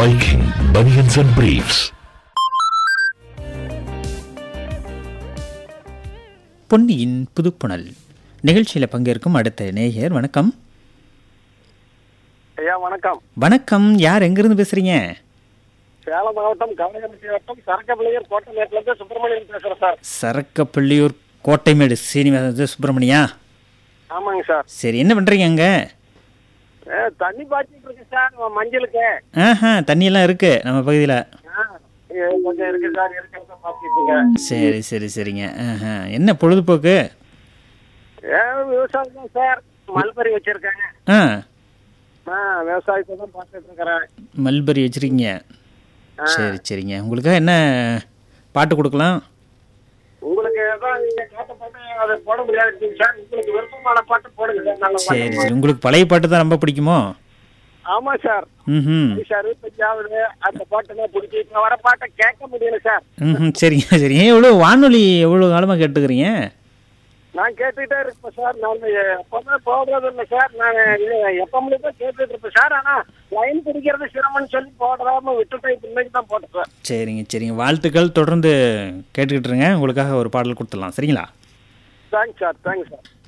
Viking Bunions and Briefs. பொன்னியின் புதுப்புணல் நிகழ்ச்சியில் பங்கேற்கும் அடுத்த நேயர் வணக்கம் ஐயா வணக்கம் வணக்கம் யார் எங்கிருந்து பேசுறீங்க சேலம் மாவட்டம் கவனகரசி வட்டம் சரக்கப்பிள்ளையர் கோட்டமேட்ல இருந்து சுப்பிரமணியன் பேசுறேன் சார் சரக்கப்பள்ளியூர் கோட்டைமேடு சீனிவாச சுப்பிரமணியா ஆமாங்க சார் சரி என்ன பண்றீங்க அங்க ஏ, தண்ணி பாய்ச்சிட்டு இருக்கு சார் உன் மஞ்சளுக்கு ஆஹா தண்ணியெல்லாம் இருக்கு நம்ம பகுதியில் ஆ, ஏ, கொஞ்சம் இருக்கு சார் இருக்கிறத பாத்துட்டு இருக்கேன் சரி சரி சரிங்க ஆஹா என்ன பொழுதுபோக்கு ஏ விவசாயம் தான் சார் மல்பரி வச்சிருக்காங்க ஆ ஆ விவசாயத்தை தான் பார்த்துட்டு இருக்கிறேன் மல்பரி வச்சிருக்கீங்க சரி சரிங்க உங்களுக்காக என்ன பாட்டு கொடுக்கலாம் உங்களுக்கு ஏதாவது நீங்க கேட்ட பாட்டு அதை போட முடியாது சார் உங்களுக்கு விருப்பமான பாட்டு போடுங்க சார் நல்ல சரி பாட்டு சரி உங்களுக்கு பழைய பாட்டு தான் ரொம்ப பிடிக்குமோ ஆமா சார் ம் சார் அறுபத்தஞ்சாவது அந்த பாட்டுலாம் பிடிச்சி இப்ப வர பாட்டை கேட்க முடியல சார் ம் சரிங்க சரிங்க எவ்வளோ வானொலி எவ்வளோ காலமாக கேட்டுக்கிறீங்க நான் கேட்டுக்கிட்டே இருப்பேன் சார் நான் எப்பவுமே போடுறது இல்லை சார் நான் எப்பவுமே தான் கேட்டுட்டு இருப்பேன் சார் ஆனா லைன் பிடிக்கிறது சிரமம்னு சொல்லி போடாம விட்டுட்டு இப்ப இன்னைக்கு தான் போட்டேன் சார் சரிங்க சரிங்க வாழ்த்துக்கள் தொடர்ந்து கேட்டுக்கிட்டு இருங்க உங்களுக்காக ஒரு பாடல் கொடுத்துடலாம் சரிங்களா தேங்க்ஸ் சார் தேங்க்ஸ் சார்